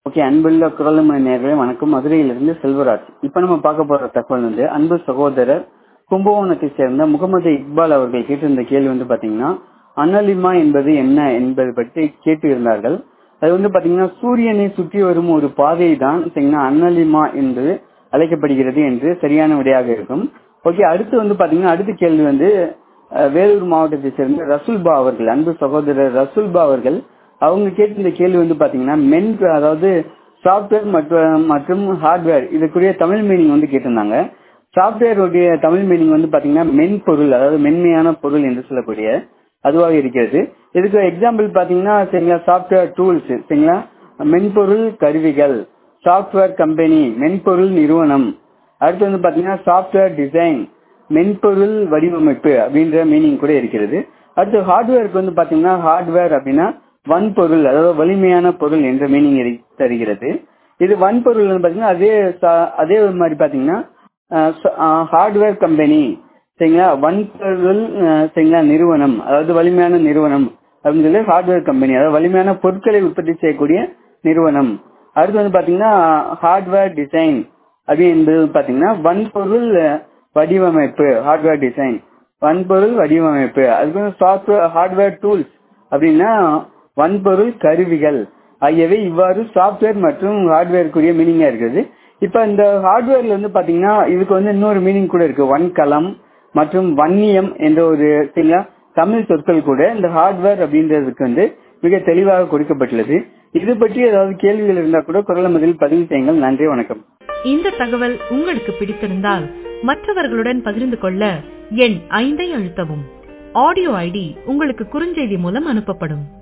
okay அன்புள்ள குரலுமணி நேர்களே வணக்கம் மதுரையிலிருந்து செல்வராஜ் இப்ப நம்ம பார்க்க போற தகவல் வந்து அன்பு சகோதரர் கும்பகோணத்தை சேர்ந்த முகமது இக்பால் அவர்கள் கேட்டிருந்த கேள்வி வந்து பாத்தீங்கன்னா அனலிமா என்பது என்ன என்பது பற்றி கேட்டு இருந்தார்கள் அது வந்து பாத்தீங்கன்னா சூரியனை சுற்றி வரும் ஒரு பாதை தான் சரிங்களா அன்னலிமா என்று அழைக்கப்படுகிறது என்று சரியான விடையாக இருக்கும் ஓகே அடுத்து வந்து பாத்தீங்கன்னா அடுத்த கேள்வி வந்து அஹ், வேலூர் மாவட்டத்தை சேர்ந்த ரசூல்பா அவர்கள் அன்பு சகோதரர் ரசூல்பா அவர்கள் அவங்க கேட்டிருந்த கேள்வி வந்து பாத்தீங்கன்னா மென் அதாவது சாஃப்ட்வேர் மற்றும் மற்றும் ஹார்ட்வேர் இதுக்குரிய தமிழ் மீனிங் வந்து கேட்டிருந்தாங்க சாஃப்ட்வேர் உடைய தமிழ் மீனிங் வந்து பாத்தீங்கன்னா மென்பொருள் அதாவது மென்மையான பொருள் என்று சொல்லக்கூடிய அதுவாக இருக்கிறது இதுக்கு எக்ஸாம்பிள் பாத்தீங்கன்னா சரிங்களா சாஃப்ட்வேர் டூல்ஸ் சரிங்களா மென்பொருள் கருவிகள் சாஃப்ட்வேர் கம்பெனி மென்பொருள் நிறுவனம் அடுத்து வந்து பாத்தீங்கன்னா சாஃப்ட்வேர் டிசைன் மென்பொருள் வடிவமைப்பு அப்படின்ற மீனிங் கூட இருக்கிறது அடுத்து ஹார்ட்வேருக்கு வந்து பாத்தீங்கன்னா ஹார்ட்வேர் அப்படின்னா வன்பொருள் அதாவது வலிமையான பொருள் என்ற மீனிங் தருகிறது இது வன்பொருள் வந்து பாத்தீங்கன்னா அதே ச- அதே மாதிரி பாத்தீங்கன்னா ஹார்ட்வேர் கம்பெனி சரிங்களா வன்பொருள் அஹ், சரிங்களா நிறுவனம் அதாவது வலிமையான நிறுவனம் அப்படின்னு சொல்லி ஹார்ட்வேர் கம்பெனி அதாவது வலிமையான பொருட்களை உற்பத்தி செய்யக்கூடிய நிறுவனம் அடுத்து வந்து பாத்தீங்கன்னா ஹார்ட்வேர் டிசைன் அது என்பது பாத்தீங்கன்னா வன்பொருள் அஹ், வடிவமைப்பு ஹார்ட்வேர் டிசைன் வன்பொருள் வடிவமைப்பு அதுக்கு சாஃப்ட்வேர் ஹார்ட்வேர் டூல்ஸ் அப்படின்னா வன்பொருள் கருவிகள் ஆகியவை இவ்வாறு சாஃப்ட்வேர் மற்றும் ஹார்ட்வேருக்குரிய மீனிங்கா இருக்குது இப்ப இந்த ஹார்ட்வேர்ல வந்து பாத்தீங்கன்னா இதுக்கு வந்து இன்னொரு மீனிங் கூட இருக்கு வன்கலம் மற்றும் வன்னியம் என்ற ஒரு சில தமிழ் சொற்கள் கூட இந்த ஹார்ட்வேர் அப்படின்றதுக்கு வந்து மிக தெளிவாக கொடுக்கப்பட்டுள்ளது இது பற்றி ஏதாவது கேள்விகள் இருந்தா கூட குரல் மதில் பதிவு செய்யுங்கள் நன்றி வணக்கம் இந்த தகவல் உங்களுக்கு பிடித்திருந்தால் மற்றவர்களுடன் பகிர்ந்து கொள்ள எண் ஐந்தை அழுத்தவும் ஆடியோ ஐடி உங்களுக்கு குறுஞ்செய்தி மூலம் அனுப்பப்படும்